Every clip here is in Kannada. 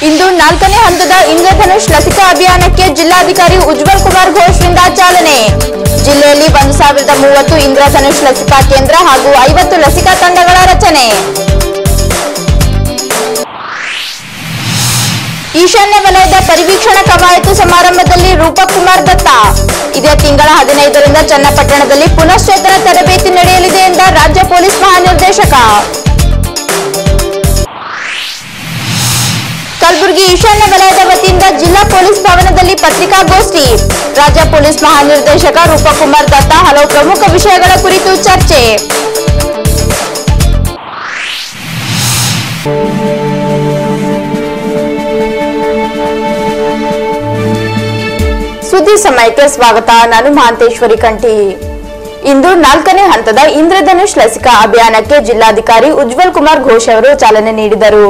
ಇಂದು ನಾಲ್ಕನೇ ಹಂತದ ಇಂದ್ರಧನುಷ್ ಲಸಿಕಾ ಅಭಿಯಾನಕ್ಕೆ ಜಿಲ್ಲಾಧಿಕಾರಿ ಉಜ್ವಲ್ ಕುಮಾರ್ ಘೋಷ್ರಿಂದ ಚಾಲನೆ ಜಿಲ್ಲೆಯಲ್ಲಿ ಒಂದು ಸಾವಿರದ ಮೂವತ್ತು ಇಂದ್ರಧನುಷ್ ಲಸಿಕಾ ಕೇಂದ್ರ ಹಾಗೂ ಐವತ್ತು ಲಸಿಕಾ ತಂಡಗಳ ರಚನೆ ಈಶಾನ್ಯ ವಲಯದ ಪರಿವೀಕ್ಷಣಾ ಕವಾಯತು ಸಮಾರಂಭದಲ್ಲಿ ರೂಪಕ್ ಕುಮಾರ್ ದತ್ತ ಇದೇ ತಿಂಗಳ ಹದಿನೈದರಿಂದ ಚನ್ನಪಟ್ಟಣದಲ್ಲಿ ಪುನಶ್ಚೇತನ ತರಬೇತಿ ನಡೆಯಲಿದೆ ಎಂದ ರಾಜ್ಯ ಪೊಲೀಸ್ ಮಹಾನಿರ್ದೇಶಕ ಕಲಬುರಗಿ ಈಶಾನ್ಯ ವಲಯದ ವತಿಯಿಂದ ಜಿಲ್ಲಾ ಪೊಲೀಸ್ ಭವನದಲ್ಲಿ ಪತ್ರಿಕಾಗೋಷ್ಠಿ ರಾಜ್ಯ ಪೊಲೀಸ್ ಮಹಾನಿರ್ದೇಶಕ ರೂಪಕುಮಾರ್ ದತ್ತ ಹಲವು ಪ್ರಮುಖ ವಿಷಯಗಳ ಕುರಿತು ಚರ್ಚೆ ಸುದ್ದಿ ಸಮಯಕ್ಕೆ ಸ್ವಾಗತ ನಾನು ಮಹಾಂತೇಶ್ವರಿ ಕಂಠಿ ಇಂದು ನಾಲ್ಕನೇ ಹಂತದ ಇಂದ್ರಧನುಷ್ ಲಸಿಕಾ ಅಭಿಯಾನಕ್ಕೆ ಜಿಲ್ಲಾಧಿಕಾರಿ ಉಜ್ವಲ್ ಕುಮಾರ್ ಘೋಷ್ ಅವರು ಚಾಲನೆ ನೀಡಿದರು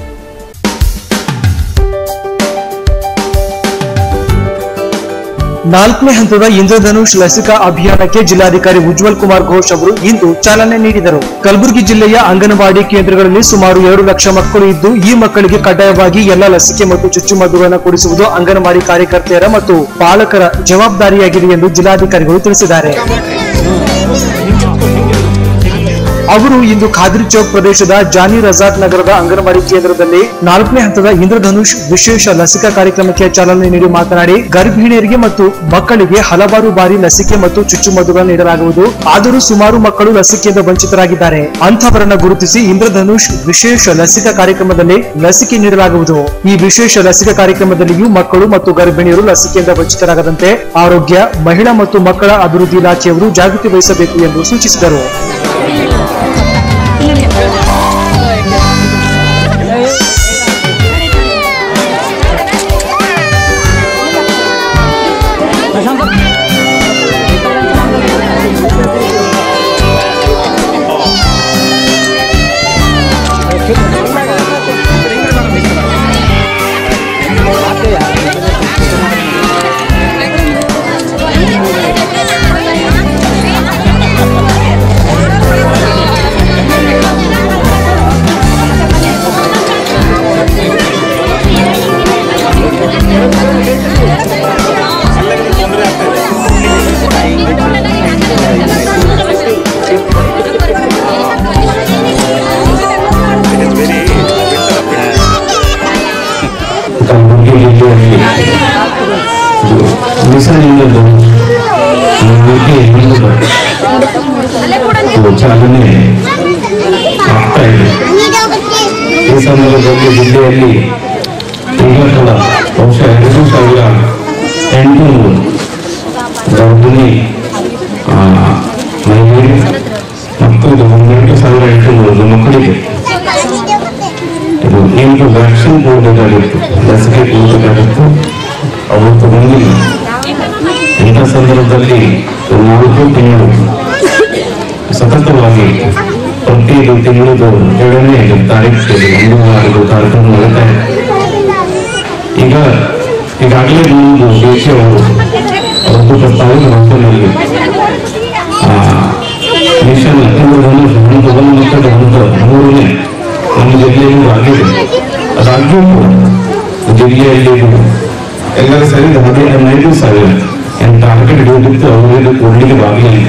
ನಾಲ್ಕನೇ ಹಂತದ ಇಂದ್ರಧನುಷ್ ಲಸಿಕಾ ಅಭಿಯಾನಕ್ಕೆ ಜಿಲ್ಲಾಧಿಕಾರಿ ಉಜ್ವಲ್ ಕುಮಾರ್ ಘೋಷ್ ಅವರು ಇಂದು ಚಾಲನೆ ನೀಡಿದರು ಕಲಬುರಗಿ ಜಿಲ್ಲೆಯ ಅಂಗನವಾಡಿ ಕೇಂದ್ರಗಳಲ್ಲಿ ಸುಮಾರು ಎರಡು ಲಕ್ಷ ಮಕ್ಕಳು ಇದ್ದು ಈ ಮಕ್ಕಳಿಗೆ ಕಡ್ಡಾಯವಾಗಿ ಎಲ್ಲ ಲಸಿಕೆ ಮತ್ತು ಚುಚ್ಚುಮದ್ದುಗಳನ್ನು ಕೊಡಿಸುವುದು ಅಂಗನವಾಡಿ ಕಾರ್ಯಕರ್ತೆಯರ ಮತ್ತು ಪಾಲಕರ ಜವಾಬ್ದಾರಿಯಾಗಿದೆ ಎಂದು ಜಿಲ್ಲಾಧಿಕಾರಿಗಳು ತಿಳಿಸಿದ್ದಾರೆ ಅವರು ಇಂದು ಖಾದ್ರಿ ಚೌಕ್ ಪ್ರದೇಶದ ಜಾನಿ ರೆಸಾರ್ಟ್ ನಗರದ ಅಂಗನವಾಡಿ ಕೇಂದ್ರದಲ್ಲಿ ನಾಲ್ಕನೇ ಹಂತದ ಇಂದ್ರಧನುಷ್ ವಿಶೇಷ ಲಸಿಕಾ ಕಾರ್ಯಕ್ರಮಕ್ಕೆ ಚಾಲನೆ ನೀಡಿ ಮಾತನಾಡಿ ಗರ್ಭಿಣಿಯರಿಗೆ ಮತ್ತು ಮಕ್ಕಳಿಗೆ ಹಲವಾರು ಬಾರಿ ಲಸಿಕೆ ಮತ್ತು ಚುಚ್ಚುಮದ್ದುಗಳನ್ನು ನೀಡಲಾಗುವುದು ಆದರೂ ಸುಮಾರು ಮಕ್ಕಳು ಲಸಿಕೆಯಿಂದ ವಂಚಿತರಾಗಿದ್ದಾರೆ ಅಂಥವರನ್ನ ಗುರುತಿಸಿ ಇಂದ್ರಧನುಷ್ ವಿಶೇಷ ಲಸಿಕಾ ಕಾರ್ಯಕ್ರಮದಲ್ಲಿ ಲಸಿಕೆ ನೀಡಲಾಗುವುದು ಈ ವಿಶೇಷ ಲಸಿಕಾ ಕಾರ್ಯಕ್ರಮದಲ್ಲಿಯೂ ಮಕ್ಕಳು ಮತ್ತು ಗರ್ಭಿಣಿಯರು ಲಸಿಕೆಯಿಂದ ವಂಚಿತರಾಗದಂತೆ ಆರೋಗ್ಯ ಮಹಿಳಾ ಮತ್ತು ಮಕ್ಕಳ ಅಭಿವೃದ್ಧಿ ಇಲಾಖೆಯವರು ಜಾಗೃತಿ ವಹಿಸಬೇಕು ಎಂದು ಸೂಚಿಸಿದರು ಕಲಬುರಗಿ ಜಿಲ್ಲೆಯಲ್ಲಿ ಮೀಸಲಿಲ್ಲದ ನಮಗೆ ಇನ್ನೊಂದು ಚಾಲನೆ ಆಗ್ತಾ ಇದೆ ಈ ಸಂದರ್ಭದಲ್ಲಿ ಜಿಲ್ಲೆಯಲ್ಲಿ ತಿಂಗಳ ಕಾಲ ಬಹುಶಃ ಎರಡು ಸಾವಿರ ಎಂಟುನೂರು ಗರ್ಭಿಣಿ ಆ, ಮಹಿಳೆಯರು ಮತ್ತು ಇದು ಒಂದೆಂಟು ಸಾವಿರ ಎಂಟುನೂರು ಮಕ್ಕಳಿಗೆ ಇದು ಎಂಟು ವ್ಯಾಕ್ಸಿನ್ ಕೊಡಬೇಕಾಗಿತ್ತು ಲಸಿಕೆ ಕೊಡಬೇಕಾಗಿತ್ತು ಅವರು ತಗೊಂಡಿಲ್ಲ ಇಂಥ ಸಂದರ್ಭದಲ್ಲಿ ನಾಲ್ಕು ತಿಂಗಳು ಸತತವಾಗಿ ಪ್ರತಿ ತಿಂಗಳದು ಏಳನೇ ತಾರೀಕು ಒಂದು ವಾರದ ಕಾರ್ಯಕ್ರಮ ನಡೀತಾ ಇದೆ ಈಗ ಈಗಾಗಲೇ ಒಂದು ದೇಶ ಅವರು ಅವತ್ತು ಪ್ರಸ್ತಾವ ಮಾಡ್ಕೊಂಡಲ್ಲಿ ಮಿಷನ್ ಒಂದು ಒಂದು ಮಕ್ಕಳ ಒಂದು ಮೂರನೇ ನಮ್ಮ ಜಿಲ್ಲೆಯಲ್ಲಿ ಆಗಿದೆ ಅದಾಗ್ಯೂ ಕೂಡ ಜಿಲ್ಲೆಯಲ್ಲಿ ಇದು ಎಲ್ಲರೂ ಸರಿ ಹದಿನೈದು ಹದಿನೈದು ಸಾವಿರ ಏನು ಟಾರ್ಗೆಟ್ ಹಿಡಿದಿತ್ತು ಅವರಿಗೆ ಕೊಡ್ಲಿಕ್ಕೆ ಆಗಲಿಲ್ಲ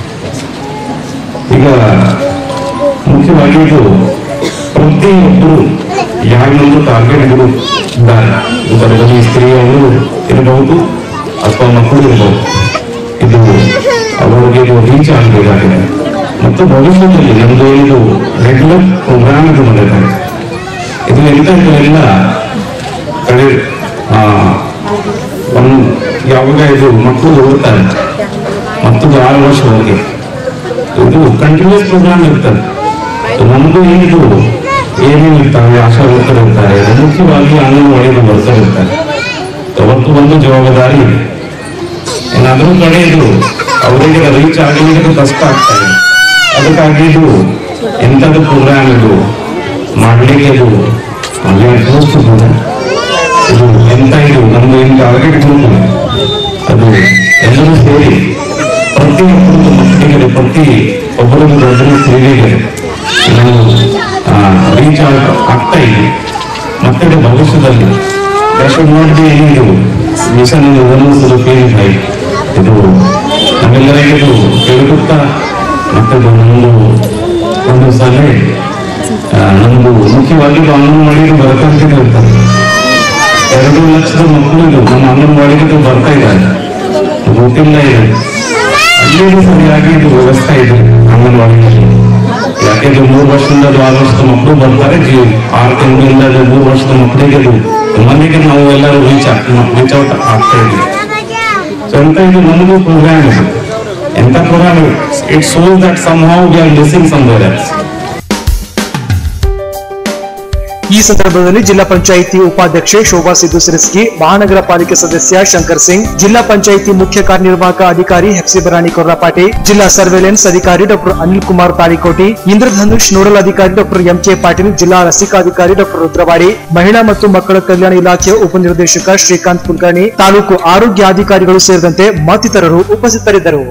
ಈಗ ಮುಖ್ಯವಾಗಿ ಇದು ಪ್ರತಿಯೊಬ್ಬರು ಯಾರನ್ನೊಂದು ಟಾರ್ಗೆಟ್ ಹಿಡಿದು ಇದ್ದಾರೆ ಇದರಲ್ಲಿ ಸ್ತ್ರೀಯವರು ಇರಬಹುದು ಅಥವಾ ಮಕ್ಕಳು ಇರಬಹುದು ಇದು ಅವರಿಗೆ ಇದು ರೀಚ್ ಆಗಬೇಕಾಗಿದೆ ಮತ್ತು ಭವಿಷ್ಯದಲ್ಲಿ ನಮ್ದು ಇದು ರೆಗ್ಯುಲರ್ ಪ್ರೋಗ್ರಾಮ್ ಇದು ಮಾಡಿದ್ದಾರೆ ಇದು ಎಂತ ಎಲ್ಲ ಕಡೆ ಆ, ಒಂದು ಯಾವಾಗ ಇದು ಮಕ್ಕಳು ಓದ್ತಾರೆ ಮತ್ತೊಂದು ಆರು ವರ್ಷದವರೆಗೆ ಇದು ಕಂಟಿನ್ಯೂಸ್ ಪ್ರೋಗ್ರಾಮ್ ಇರ್ತದೆ ನಮ್ದು ಏನಿದು ಏನೇನು ಇರ್ತಾವೆ ಆಶಾ ವರ್ಕರ್ ಇರ್ತಾರೆ ಮುಖ್ಯವಾಗಿ ಅಂಗನವಾಡಿಗೆ ವರ್ಕರ್ ಇರ್ತಾರೆ ಅವತ್ತು ಒಂದು ಜವಾಬ್ದಾರಿ ಇದೆ ಏನಾದ್ರೂ ಕಡೆ ಇದು ಅವರಿಗೆ ರೀಚ್ ಆಗಲಿಕ್ಕೆ ಕಷ್ಟ ಆಗ್ತಾ ಇದೆ ಅದಕ್ಕಾಗಿ ಇದು ಎಂಥದ್ದು ಪ್ರೋಗ್ರಾಮ್ ಇದು ಮಾಡಲಿಕ್ಕೆ ಇದು ದೋಸ್ತು ಕೂಡ ಇದು ಎಂತ ಇದು ನಮ್ದು ಏನು ಟಾರ್ಗೆಟ್ ಗ್ರೂಪ್ ಅದು ಎಲ್ಲರೂ ಸೇರಿ ಪ್ರತಿ ಒಬ್ಬರು ಮಕ್ಕಳಿಗೆ ಪ್ರತಿ ಒಬ್ಬರು ಗರ್ಭಿಣಿ ಸ್ತ್ರೀಯರಿಗೆ ನಾವು ರೀಚ್ ಆಗ್ತಾ ಇದೆ ಮಕ್ಕಳ ಭವಿಷ್ಯದಲ್ಲಿ ಶುಡ್ ನಾಟ್ ಬಿ ಎನಿ ಇದು ಮಿಷನ್ ಒಂದು ಫೀಲಿಂಗ್ ಹೈ ಇದು ನಮ್ಮೆಲ್ಲರಿಗೆ ಇದು ಕೇಳುತ್ತಾ ಮತ್ತೆ ಒಂದು ಒಂದು ಸಲಹೆ ಆ, ನಮ್ದು ಮುಖ್ಯವಾಗಿ ಇದು ಅಂಗನವಾಡಿಗೆ ಬರ್ಕೊಂತಾನೆ ಇರ್ತಾರೆ ಎರಡು ಲಕ್ಷದ ಮಕ್ಕಳು ಇದು ನಮ್ಮ ಅಂಗನವಾಡಿಗೆ ಇದು ಬರ್ತಾ ಇದ್ದಾರೆ ಗೊತ್ತಿಲ್ಲ ಇದೆ ಅಲ್ಲಿ ಸರಿಯಾಗಿ ಇದು ವ್ಯವಸ್ಥೆ ಇದೆ ಅಂಗನವಾಡಿಯಲ್ಲಿ ಯಾಕೆಂದ್ರೆ ಮೂರು ವರ್ಷದಿಂದ ಅದು ಆರು ವರ್ಷದ ಮಕ್ಕಳು ಬರ್ತಾರೆ ಜೀವ ಆರು ತಿಂಗಳಿಂದ ಅದು ಮೂರು ವರ್ಷದ ಮಕ್ಕಳಿಗೆ ಅದು ಮನೆಗೆ ನಾವು ಎಲ್ಲರೂ ರೀಚ್ ರೀಚ್ ಔಟ್ ಆಗ್ತಾ ಇದ್ದೀವಿ ಸೊ ಎಂತ ಇದು ನಮಗೂ ಪ್ರೋಗ್ರಾಮ್ ಇದೆ ಎಂತ programme it shows that somehow we are missing somewhere else ಈ ಸಂದರ್ಭದಲ್ಲಿ ಜಿಲ್ಲಾ ಪಂಚಾಯಿತಿ ಉಪಾಧ್ಯಕ್ಷೆ ಶೋಭಾ ಸಿದ್ದು ಸಿರಸ್ಗಿ ಮಹಾನಗರ ಪಾಲಿಕೆ ಸದಸ್ಯ ಶಂಕರ್ ಸಿಂಗ್ ಜಿಲ್ಲಾ ಪಂಚಾಯಿತಿ ಮುಖ್ಯ ಕಾರ್ಯನಿರ್ವಾಹಕ ಅಧಿಕಾರಿ ಹೆಫ್ಸಿ ಬರಾಣಿ ಕೊರ್ರಾಪಾಟೆ ಜಿಲ್ಲಾ ಸರ್ವೇಲೆನ್ಸ್ ಅಧಿಕಾರಿ ಡಾಕ್ಟರ್ ಅನಿಲ್ ಕುಮಾರ್ ತಾಳಿಕೋಟಿ ಇಂದ್ರಧನುಷ್ ನೋಡಲ್ ಅಧಿಕಾರಿ ಡಾಕ್ಟರ್ ಎಂಕೆ ಪಾಟೀಲ್ ಜಿಲ್ಲಾ ಲಸಿಕಾಧಿಕಾರಿ ಡಾಕ್ಟರ್ ರುದ್ರವಾಡಿ ಮಹಿಳಾ ಮತ್ತು ಮಕ್ಕಳ ಕಲ್ಯಾಣ ಇಲಾಖೆ ಉಪನಿರ್ದೇಶಕ ಶ್ರೀಕಾಂತ್ ಕುಲಕರ್ಣಿ ತಾಲೂಕು ಆರೋಗ್ಯಾಧಿಕಾರಿಗಳು ಸೇರಿದಂತೆ ಮತ್ತಿತರರು ಉಪಸ್ಥಿತರಿದ್ದರು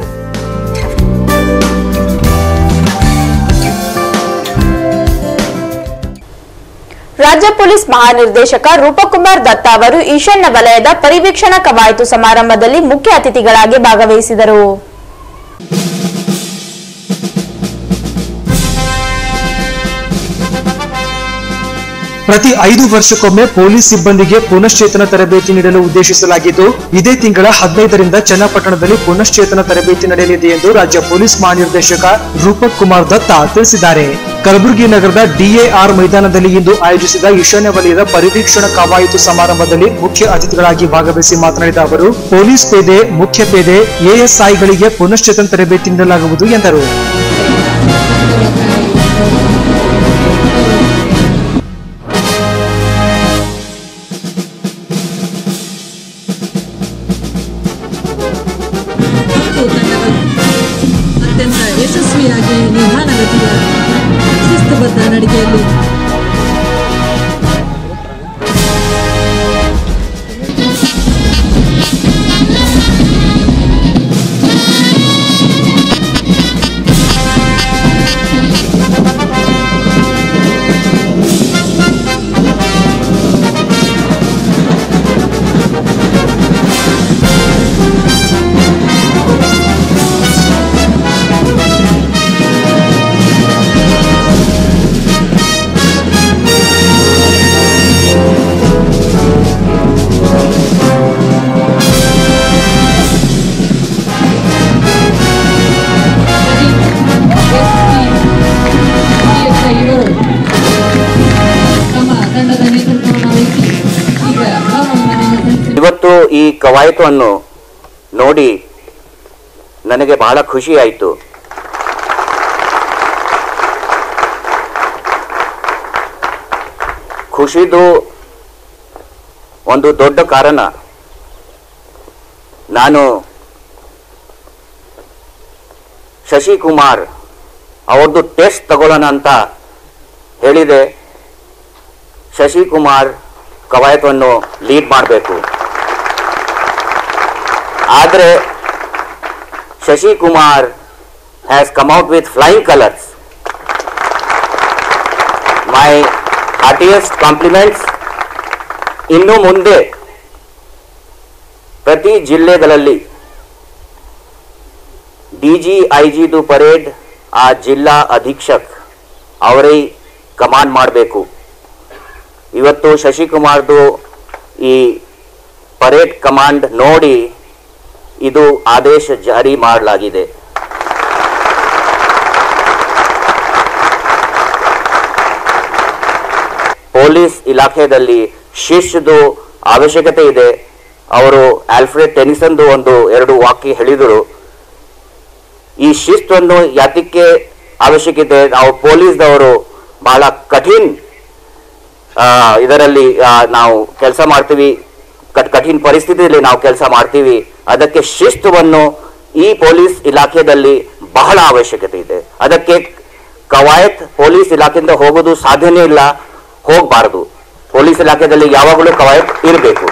ರಾಜ್ಯ ಪೊಲೀಸ್ ಮಹಾನಿರ್ದೇಶಕ ರೂಪಕುಮಾರ್ ದತ್ತ ಅವರು ಈಶಾನ್ಯ ವಲಯದ ಪರಿವೀಕ್ಷಣಾ ಕವಾಯತು ಸಮಾರಂಭದಲ್ಲಿ ಮುಖ್ಯ ಅತಿಥಿಗಳಾಗಿ ಭಾಗವಹಿಸಿದರು ಪ್ರತಿ ಐದು ವರ್ಷಕ್ಕೊಮ್ಮೆ ಪೊಲೀಸ್ ಸಿಬ್ಬಂದಿಗೆ ಪುನಶ್ಚೇತನ ತರಬೇತಿ ನೀಡಲು ಉದ್ದೇಶಿಸಲಾಗಿದ್ದು ಇದೇ ತಿಂಗಳ ಹದಿನೈದರಿಂದ ಚನ್ನಪಟ್ಟಣದಲ್ಲಿ ಪುನಶ್ಚೇತನ ತರಬೇತಿ ನಡೆಯಲಿದೆ ಎಂದು ರಾಜ್ಯ ಪೊಲೀಸ್ ಮಹಾನಿರ್ದೇಶಕ ರೂಪಕ್ ಕುಮಾರ್ ದತ್ತ ತಿಳಿಸಿದ್ದಾರೆ ಕಲಬುರಗಿ ನಗರದ ಡಿಎಆರ್ ಮೈದಾನದಲ್ಲಿ ಇಂದು ಆಯೋಜಿಸಿದ ಈಶಾನ್ಯ ವಲಯದ ಪರಿವೀಕ್ಷಣಾ ಕವಾಯತು ಸಮಾರಂಭದಲ್ಲಿ ಮುಖ್ಯ ಅತಿಥಿಗಳಾಗಿ ಭಾಗವಹಿಸಿ ಮಾತನಾಡಿದ ಅವರು ಪೊಲೀಸ್ ಪೇದೆ ಮುಖ್ಯ ಪೇದೆ ಎಎಸ್ಐಗಳಿಗೆ ಪುನಶ್ಚೇತನ ತರಬೇತಿ ನೀಡಲಾಗುವುದು ಎಂದರು ಮತ್ತು ತಂಡಗಳು ಅತ್ಯಂತ ಯಶಸ್ವಿಯಾಗಿ ನಿಧಾನಗತಿಯ ಶಿಸ್ತುಬದ್ಧ ನಡಿಗೆಯಲ್ಲಿ ಇವರು ತಮ್ಮ ತಂಡದ ನೇತೃತ್ವವನ್ನು ವಹಿಸಿ ಈಗ ಭಾವವನ್ನು ಸಲ್ಲಿಸಿ ಇವತ್ತು ಈ ಕವಾಯತನ್ನು ನೋಡಿ ನನಗೆ ಬಹಳ ಖುಷಿ ಆಯಿತು ಖುಷಿದು ಒಂದು ದೊಡ್ಡ ಕಾರಣ ನಾನು ಶಶಿಕುಮಾರ್ ಅವ್ರದ್ದು ಟೆಸ್ಟ್ ತಗೊಳ್ಳೋಣ ಅಂತ ಹೇಳಿದೆ ಶಶಿಕುಮಾರ್ ಕವಾಯತವನ್ನು ಲೀಡ್ ಮಾಡಬೇಕು ಆದರೆ Shashikumar has come out with flying colours my heartiest compliments ಇನ್ನು ಮುಂದೆ ಪ್ರತಿ ಜಿಲ್ಲೆಗಳಲ್ಲಿ ಡಿ ಜಿ ಐ ಜಿದು ಪರೇಡ್ ಆ ಜಿಲ್ಲಾ ಅಧೀಕ್ಷಕ್ ಅವರೇ ಕಮಾಂಡ್ ಮಾಡಬೇಕು ಇವತ್ತು ಶಶಿಕುಮಾರ್ದು ಈ ಪರೇಡ್ ಕಮಾಂಡ್ ನೋಡಿ ಇದು ಆದೇಶ ಜಾರಿ ಮಾಡಲಾಗಿದೆ ಪೊಲೀಸ್ ಇಲಾಖೆಯಲ್ಲಿ ಶಿಸ್ತು ಅವಶ್ಯಕತೆ ಇದೆ ಅವರು ಆಲ್ಫ್ರೆಡ್ ಟೆನಿಸನ್ದು ಒಂದು ಎರಡು ವಾಕ್ಯ ಹೇಳಿದರು ಈ ಶಿಸ್ತನ್ನು ಯಾತಕ್ಕೆ ಅವಶ್ಯಕತೆ ನಾವು ಪೊಲೀಸ್ದವರು ಬಹಳ ಕಠಿಣ ಆ, ಇದರಲ್ಲಿ ಆ, ನಾವು ಕೆಲಸ ಮಾಡ್ತೀವಿ ಕಟ್ ಕಠಿಣ ಪರಿಸ್ಥಿತಿಯಲ್ಲಿ ನಾವು ಕೆಲಸ ಮಾಡ್ತೀವಿ ಅದಕ್ಕೆ ಶಿಸ್ತುವನ್ನು ಈ ಪೊಲೀಸ್ ಇಲಾಖೆಯಲ್ಲಿ ಬಹಳ ಅವಶ್ಯಕತೆ ಇದೆ ಅದಕ್ಕೆ ಕವಾಯತ್ ಪೊಲೀಸ್ ಇಲಾಖೆಯಿಂದ ಹೋಗೋದು ಸಾಧ್ಯನೇ ಇಲ್ಲ ಹೋಗಬಾರದು ಪೊಲೀಸ್ ಇಲಾಖೆಯಲ್ಲಿ ಯಾವಾಗಲೂ ಕವಾಯತ್ ಇರಬೇಕು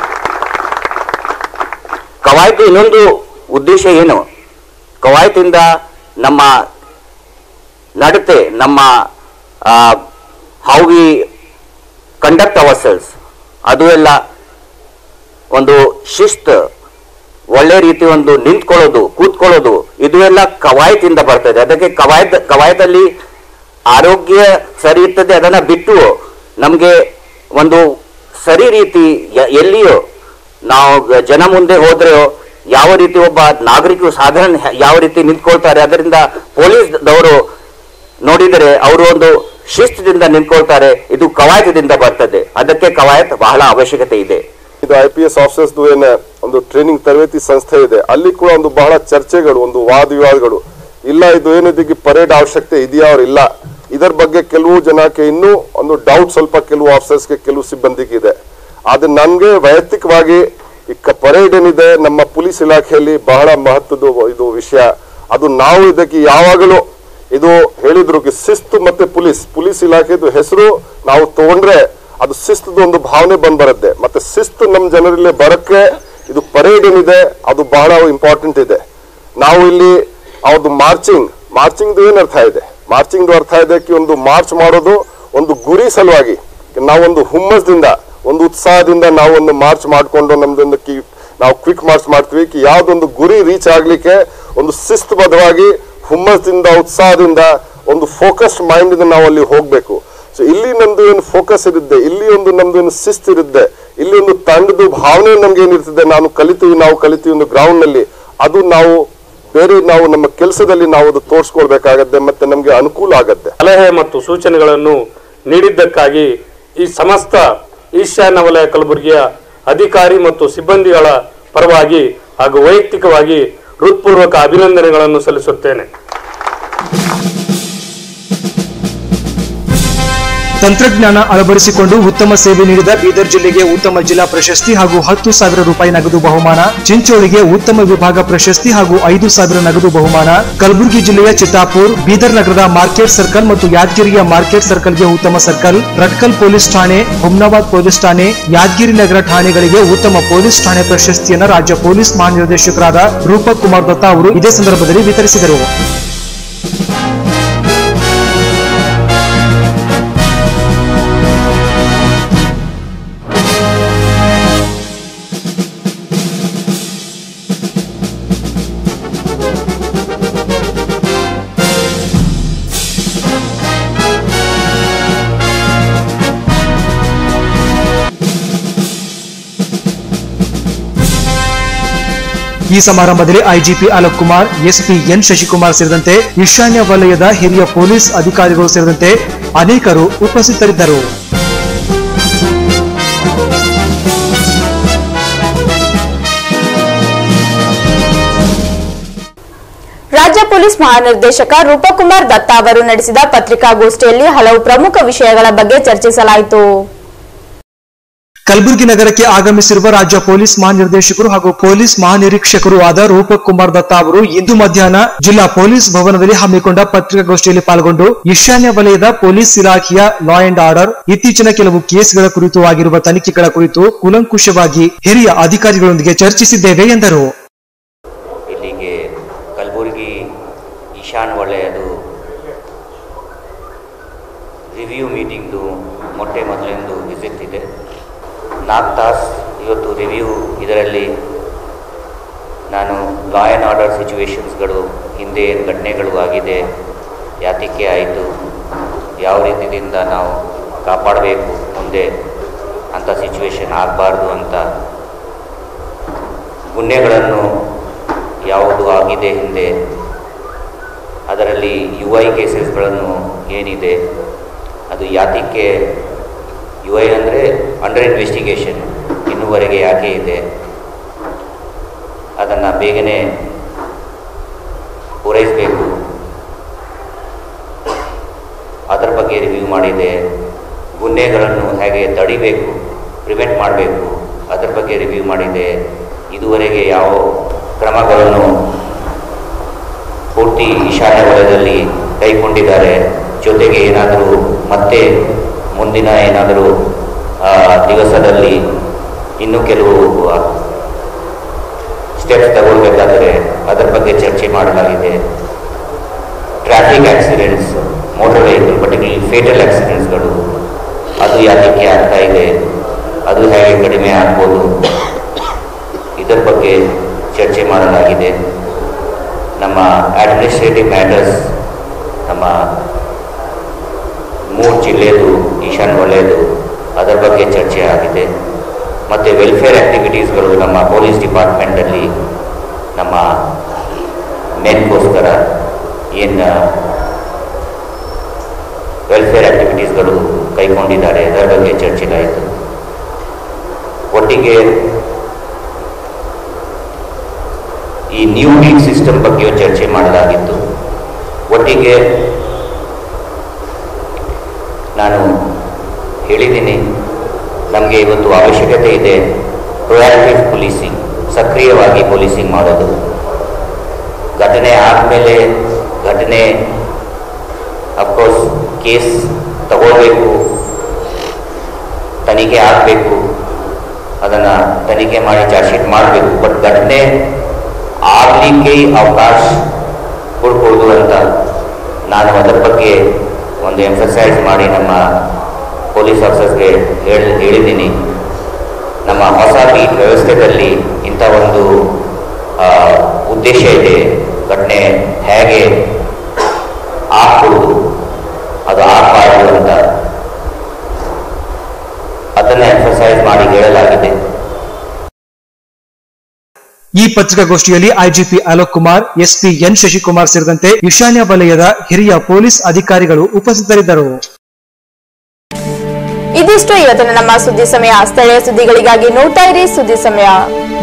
ಕವಾಯತ್ ಇನ್ನೊಂದು ಉದ್ದೇಶ ಏನು ಕವಾಯತಿಂದ ನಮ್ಮ ನಡತೆ ನಮ್ಮ how we conduct our ourselves ಎಲ್ಲ ಒಂದು ಶಿಸ್ತು ಒಳ್ಳೆ ರೀತಿ ಒಂದು ನಿಂತ್ಕೊಳ್ಳೋದು ಕೂತ್ಕೊಳ್ಳೋದು ಇದು ಎಲ್ಲ ಕವಾಯತಿಂದ ಬರ್ತದೆ ಅದಕ್ಕೆ ಕವಾಯತ್ ಕವಾಯತಲ್ಲಿ ಆರೋಗ್ಯ ಸರಿ ಇರ್ತದೆ ಅದನ್ನ ಬಿಟ್ಟು ನಮಗೆ ಒಂದು ಸರಿ ರೀತಿ ಯ- ಎಲ್ಲಿಯೋ ನಾವು ಗ- ಜನ ಮುಂದೆ ಹೋದ್ರೆ ಯಾವ ರೀತಿ ಒಬ್ಬ ನಾಗರಿಕರು ಸಾಧಾರಣ ಹೆ- ಯಾವ ರೀತಿ ನಿಂತ್ಕೊಳ್ತಾರೆ ಅದರಿಂದ ಪೊಲೀಸ್ದವರು ನೋಡಿದರೆ ಅವರು ಒಂದು ಶಿಸ್ತದಿಂದ ನಿಂತ್ಕೊಳ್ತಾರೆ ಇದು ಕವಾಯತದಿಂದ ಬರ್ತದೆ ಅದಕ್ಕೆ ಕವಾಯತ್ ಬಹಳ ಅವಶ್ಯಕತೆ ಇದೆ ಇದು ಐ ಪಿ ಎಸ್ ಆಫೀಸರ್ಸ್ ಏನ ಒಂದು ಟ್ರೈನಿಂಗ್ ತರಬೇತಿ ಸಂಸ್ಥೆ ಇದೆ ಅಲ್ಲಿ ಕೂಡ ಒಂದು ಬಹಳ ಚರ್ಚೆಗಳು ಒಂದು ವಾದ ವಿವಾದಗಳು ಇಲ್ಲ ಇದು ಏನು ಇದಕ್ಕೆ ಪರೇಡ್ ಅವಶ್ಯಕತೆ ಇದೆಯಾ ಅವ್ರ ಇಲ್ಲ ಇದರ ಬಗ್ಗೆ ಕೆಲವು ಜನಕ್ಕೆ ಇನ್ನೂ ಒಂದು ಡೌಟ್ ಸ್ವಲ್ಪ ಕೆಲವು ಆಫೀಸರ್ಸ್ಗೆ ಕೆಲವು ಸಿಬ್ಬಂದಿಗೆ ಇದೆ ಆದ್ರೆ ನನ್ಗೆ ವೈಯಕ್ತಿಕವಾಗಿ ಈ ಪರೇಡ್ ಏನಿದೆ ನಮ್ಮ ಪೊಲೀಸ್ ಇಲಾಖೆಯಲ್ಲಿ ಬಹಳ ಮಹತ್ವದ ಇದು ವಿಷಯ ಅದು ನಾವು ಇದಕ್ಕೆ ಯಾವಾಗಲೂ ಇದು ಹೇಳಿದ್ರು ಕಿ ಶಿಸ್ತು ಮತ್ತೆ ಪೊಲೀಸ್ ಪೊಲೀಸ್ ಇಲಾಖೆದು ಹೆಸರು ನಾವು ತಗೊಂಡ್ರೆ ಅದು ಶಿಸ್ತದ ಒಂದು ಭಾವನೆ ಬಂದ್ ಬರುತ್ತೆ ಮತ್ತೆ ಶಿಸ್ತು ನಮ್ಮ ಜನರಲ್ಲಿ ಬರಕ್ಕೆ ಇದು ಪರೇಡ್ ಏನಿದೆ ಅದು ಬಹಳ ಇಂಪಾರ್ಟೆಂಟ್ ಇದೆ ನಾವು ಇಲ್ಲಿ ಅವ್ರದ್ದು ಮಾರ್ಚಿಂಗ್ ಮಾರ್ಚಿಂಗ್ ಏನ್ ಅರ್ಥ ಇದೆ ಮಾರ್ಚಿಂಗ್ ಅರ್ಥ ಇದೆ ಕಿ ಒಂದು ಮಾರ್ಚ್ ಮಾಡೋದು ಒಂದು ಗುರಿ ಸಲುವಾಗಿ ನಾವೊಂದು ಹುಮ್ಮಸ್ದಿಂದ ಒಂದು ಉತ್ಸಾಹದಿಂದ ನಾವು ಒಂದು ಮಾರ್ಚ್ ಮಾಡ್ಕೊಂಡು ನಮ್ದೊಂದು ಕಿ ನಾವು ಕ್ವಿಕ್ ಮಾರ್ಚ್ ಮಾಡ್ತೀವಿ ಕಿ ಯಾವ್ದೊಂದು ಗುರಿ ರೀಚ್ ಆಗ್ಲಿಕ್ಕೆ ಒಂದು ಶಿಸ್ತುಬದ್ಧವಾಗಿ ಹುಮ್ಮಸ್ದಿಂದ ಉತ್ಸಾಹದಿಂದ ಒಂದು ಫೋಕಸ್ಡ್ ಮೈಂಡ್ ಇಂದ ನಾವು ಅಲ್ಲಿ ಹೋಗ್ಬೇಕು ಸೊ ಇಲ್ಲಿ ನಮ್ದು ಏನು ಫೋಕಸ್ ಇರುತ್ತೆ ಇಲ್ಲಿ ಒಂದು ನಮ್ದು ಏನು ಶಿಸ್ತು ಇರುತ್ತೆ ಇಲ್ಲಿ ಒಂದು ತಂಡದ ಭಾವನೆ ನಮ್ಗೆ ಏನಿರ್ತದೆ ನಾನು ಕಲಿತೀವಿ ನಾವು ಕಲಿತೀವಿ ಒಂದು ಗ್ರೌಂಡ್ ನಲ್ಲಿ ಅದು ನಾವು ಬೇರೆ ನಾವು ನಮ್ಮ ಕೆಲಸದಲ್ಲಿ ನಾವು ಅದು ತೋರಿಸ್ಕೊಳ್ಬೇಕಾಗತ್ತೆ ಮತ್ತೆ ನಮ್ಗೆ ಅನುಕೂಲ ಆಗತ್ತೆ ಸಲಹೆ ಮತ್ತು ಸೂಚನೆಗಳನ್ನು ನೀಡಿದ್ದಕ್ಕಾಗಿ ಈ ಸಮಸ್ತ ಈಶಾನ್ಯ ವಲಯ ಕಲಬುರಗಿಯ ಅಧಿಕಾರಿ ಮತ್ತು ಸಿಬ್ಬಂದಿಗಳ ಪರವಾಗಿ ಹಾಗೂ ವೈಯಕ್ತಿಕವಾಗಿ ಹೃತ್ಪೂರ್ವಕ ಅಭಿನಂದನೆಗಳನ್ನು ಸಲ್ಲಿಸುತ್ತೇನೆ ತಂತ್ರಜ್ಞಾನ ಅಳವಡಿಸಿಕೊಂಡು ಉತ್ತಮ ಸೇವೆ ನೀಡಿದ ಬೀದರ್ ಜಿಲ್ಲೆಗೆ ಉತ್ತಮ ಜಿಲ್ಲಾ ಪ್ರಶಸ್ತಿ ಹಾಗೂ ಹತ್ತು ಸಾವಿರ ರೂಪಾಯಿ ನಗದು ಬಹುಮಾನ ಚಿಂಚೋಳಿಗೆ ಉತ್ತಮ ವಿಭಾಗ ಪ್ರಶಸ್ತಿ ಹಾಗೂ ಐದು ಸಾವಿರ ನಗದು ಬಹುಮಾನ ಕಲಬುರಗಿ ಜಿಲ್ಲೆಯ ಚಿತ್ತಾಪುರ್ ಬೀದರ್ ನಗರದ ಮಾರ್ಕೆಟ್ ಸರ್ಕಲ್ ಮತ್ತು ಯಾದಗಿರಿಯ ಮಾರ್ಕೆಟ್ ಸರ್ಕಲ್ಗೆ ಉತ್ತಮ ಸರ್ಕಲ್ ರಟ್ಕಲ್ ಪೊಲೀಸ್ ಠಾಣೆ ಹುಮ್ನಾಬಾದ್ ಪೊಲೀಸ್ ಠಾಣೆ ಯಾದಗಿರಿ ನಗರ ಠಾಣೆಗಳಿಗೆ ಉತ್ತಮ ಪೊಲೀಸ್ ಠಾಣೆ ಪ್ರಶಸ್ತಿಯನ್ನು ರಾಜ್ಯ ಪೊಲೀಸ್ ಮಹಾನಿರ್ದೇಶಕರಾದ ರೂಪಕ್ ಕುಮಾರ್ ದತ್ತಾ ಅವರು ಇದೇ ಸಂದರ್ಭದಲ್ಲಿ ವಿತರಿಸಿದರು ಈ ಸಮಾರಂಭದಲ್ಲಿ IGP Alok Kumar SP N Shashikumar ಸೇರಿದಂತೆ ಈಶಾನ್ಯ ವಲಯದ ಹಿರಿಯ ಪೊಲೀಸ್ ಅಧಿಕಾರಿಗಳು ಸೇರಿದಂತೆ ಅನೇಕರು ಉಪಸ್ಥಿತರಿದ್ದರು ರಾಜ್ಯ ಪೊಲೀಸ್ ಮಹಾನಿರ್ದೇಶಕ ರೂಪಕುಮಾರ್ ದತ್ತಾ ಅವರು ನಡೆಸಿದ ಪತ್ರಿಕಾಗೋಷ್ಠಿಯಲ್ಲಿ ಹಲವು ಪ್ರಮುಖ ವಿಷಯಗಳ ಬಗ್ಗೆ ಚರ್ಚಿಸಲಾಯಿತು ಕಲಬುರಗಿ ನಗರಕ್ಕೆ ಆಗಮಿಸಿರುವ ರಾಜ್ಯ ಪೊಲೀಸ್ ಮಹಾನಿರ್ದೇಶಕರು ಹಾಗೂ ಪೊಲೀಸ್ ಮಹಾನಿರೀಕ್ಷಕರು ಆದ ರೂಪಕ್ ಕುಮಾರ್ ದತ್ತಾ ಅವರು ಇಂದು ಮಧ್ಯಾಹ್ನ ಜಿಲ್ಲಾ ಪೊಲೀಸ್ ಭವನದಲ್ಲಿ ಹಮ್ಮಿಕೊಂಡ ಪತ್ರಿಕಾಗೋಷ್ಠಿಯಲ್ಲಿ ಪಾಲ್ಗೊಂಡು ಈಶಾನ್ಯ ವಲಯದ ಪೊಲೀಸ್ ಇಲಾಖೆಯ ಲಾ ಅಂಡ್ ಆರ್ಡರ್ ಇತ್ತೀಚಿನ ಕೆಲವು ಕೇಸ್ಗಳ ಕುರಿತು ಆಗಿರುವ ತನಿಖೆಗಳ ಕುರಿತು ಕೂಲಂಕುಷವಾಗಿ ಹಿರಿಯ ಅಧಿಕಾರಿಗಳೊಂದಿಗೆ ಚರ್ಚಿಸಿದ್ದೇವೆ ಎಂದರು ಇಲ್ಲಿಗೆ ಕಲಬುರಗಿ ಈಶಾನ್ ವಲಯದು ರಿವ್ಯೂ ಮೀಟಿಂಗ್ದು ಮೊಟ್ಟೆ ಮೊದಲೆಂದು ವಿಸಿಟ್ ಇದೆ ನಾಲ್ಕು ತಾಸು ಇವತ್ತು ರಿವ್ಯೂ ಇದರಲ್ಲಿ ನಾನು ಲಾ ಆ್ಯಂಡ್ ಆರ್ಡರ್ ಸಿಚುವೇಶನ್ಸ್ಗಳು ಹಿಂದೆ ಏನು ಘಟನೆಗಳು ಆಗಿದೆ ಯಾತಕ್ಕೆ ಆಯಿತು ಯಾವ ರೀತಿಯಿಂದ ನಾವು ಕಾಪಾಡಬೇಕು ಮುಂದೆ ಅಂಥ ಸಿಚುವೇಶನ್ ಆಗಬಾರ್ದು ಅಂತ ಗುನ್ನೆಗಳನ್ನು ಯಾವುದು ಆಗಿದೆ ಹಿಂದೆ ಅದರಲ್ಲಿ ಯು ಐ ಕೇಸಸ್ಗಳನ್ನು ಏನಿದೆ ಅದು ಯಾತಕ್ಕೆ ಯು ಐ ಅಂದರೆ ಅಂಡರ್ ಇನ್ವೆಸ್ಟಿಗೇಷನ್ ಇನ್ನೂವರೆಗೆ ಯಾಕೆ ಇದೆ ಅದನ್ನು ಬೇಗನೆ ಪೂರೈಸಬೇಕು ಅದರ ಬಗ್ಗೆ ರಿವ್ಯೂ ಮಾಡಿದೆ ಗುನ್ನೆಗಳನ್ನು ಹೇಗೆ ತಡಿಬೇಕು ಪ್ರಿವೆಂಟ್ ಮಾಡಬೇಕು ಅದರ ಬಗ್ಗೆ ರಿವ್ಯೂ ಮಾಡಿದೆ ಇದುವರೆಗೆ ಯಾವ ಕ್ರಮಗಳನ್ನು ಪೂರ್ತಿ ಈಶಾನ್ಯ ವಲಯದಲ್ಲಿ ಕೈಗೊಂಡಿದ್ದಾರೆ ಜೊತೆಗೆ ಏನಾದರೂ ಮತ್ತೆ ಮುಂದಿನ ಏನಾದರೂ ಆ, ದಿವಸದಲ್ಲಿ ಇನ್ನೂ ಕೆಲವು ಸ್ಟೆಪ್ಸ್ ತಗೊಳ್ಬೇಕಾದರೆ ಅದರ ಬಗ್ಗೆ ಚರ್ಚೆ ಮಾಡಲಾಗಿದೆ traffic accidents motor vehicle particularly fatal ಆಕ್ಸಿಡೆಂಟ್ಸ್ಗಳು ಅದು ಯಾತಕ್ಕೆ ಆಗ್ತಾ ಇದೆ ಅದು ಹೇಗೆ ಕಡಿಮೆ ಆಗ್ಬೋದು ಇದರ ಬಗ್ಗೆ ಚರ್ಚೆ ಮಾಡಲಾಗಿದೆ ನಮ್ಮ ಅಡ್ಮಿನಿಸ್ಟ್ರೇಟಿವ್ ಮ್ಯಾಟರ್ಸ್ ನಮ್ಮ ಮೂರು ಜಿಲ್ಲೆದು ಈಶಾನ್ ಒಳ್ಳೆಯದು ಅದರ ಬಗ್ಗೆ ಚರ್ಚೆ ಆಗಿದೆ ಮತ್ತು ವೆಲ್ಫೇರ್ ಆ್ಯಕ್ಟಿವಿಟೀಸ್ಗಳು ನಮ್ಮ ಪೊಲೀಸ್ ಡಿಪಾರ್ಟ್ಮೆಂಟಲ್ಲಿ ನಮ್ಮ ಮೆನ್ಗೋಸ್ಕರ ಏನು ವೆಲ್ಫೇರ್ ಆ್ಯಕ್ಟಿವಿಟೀಸ್ಗಳು ಕೈಗೊಂಡಿದ್ದಾರೆ ಅದರ ಬಗ್ಗೆ ಚರ್ಚೆಗಾಯಿತು ಒಟ್ಟಿಗೆ ಈ ನ್ಯೂ ಡೀಲ್ ಸಿಸ್ಟಮ್ ಬಗ್ಗೆಯೂ ಚರ್ಚೆ ಮಾಡಲಾಗಿತ್ತು ಒಟ್ಟಿಗೆ ನಾನು ಹೇಳಿದ್ದೀನಿ ನಮಗೆ ಇವತ್ತು ಅವಶ್ಯಕತೆ ಇದೆ ಪ್ರೊಯಾಕ್ಟಿವ್ ಪೊಲೀಸಿಂಗ್ ಸಕ್ರಿಯವಾಗಿ ಪೊಲೀಸಿಂಗ್ ಮಾಡೋದು ಘಟನೆ ಆದಮೇಲೆ ಘಟನೆ ಅಫ್ಕೋರ್ಸ್ ಕೇಸ್ ತಗೊಳ್ಬೇಕು ತನಿಖೆ ಆಗಬೇಕು ಅದನ್ನು ತನಿಖೆ ಮಾಡಿ ಚಾರ್ಜ್ ಶೀಟ್ ಮಾಡಬೇಕು ಬಟ್ ಘಟನೆ ಆಗಲಿಕ್ಕೆ ಅವಕಾಶ ಕೊಡ್ಬೋದು ಅಂತ ನಾನು ಅದರ ಬಗ್ಗೆ ಒಂದು ಎಂಫಸೈಸ್ ಮಾಡಿ ನಮ್ಮ ಪೊಲೀಸ್ ಆಫೀಸರ್ಸ್ಗೆ ಹೇಳಿ ಹೇಳಿದ್ದೀನಿ ನಮ್ಮ ಹೊಸ ಬೀಟ್ ವ್ಯವಸ್ಥೆಯಲ್ಲಿ ಇಂಥ ಒಂದು ಆ, ಉದ್ದೇಶ ಇದೆ ಘಟನೆ ಹೇಗೆ ಆಗ್ಬೋದು ಅದು ಆಗಬಾರ್ದು ಅಂತ ಅದನ್ನು ಎಂಫಸೈಸ್ ಮಾಡಿ ಹೇಳಲಾಗಿದೆ ಈ ಪತ್ರಿಕಾಗೋಷ್ಠಿಯಲ್ಲಿ IGP Alok Kumar SP N Shashikumar ಸೇರಿದಂತೆ ಈಶಾನ್ಯ ವಲಯದ ಹಿರಿಯ ಪೊಲೀಸ್ ಅಧಿಕಾರಿಗಳು ಉಪಸ್ಥಿತರಿದ್ದರು ಇದಿಷ್ಟು ಇವತ್ತಿನ ನಮ್ಮ ಸುದ್ದಿ ಸಮಯ ಸ್ಥಳೀಯ ಸುದ್ದಿಗಳಿಗಾಗಿ ನೋಡ್ತಾ ಇರಿ ಸುದ್ದಿ ಸಮಯ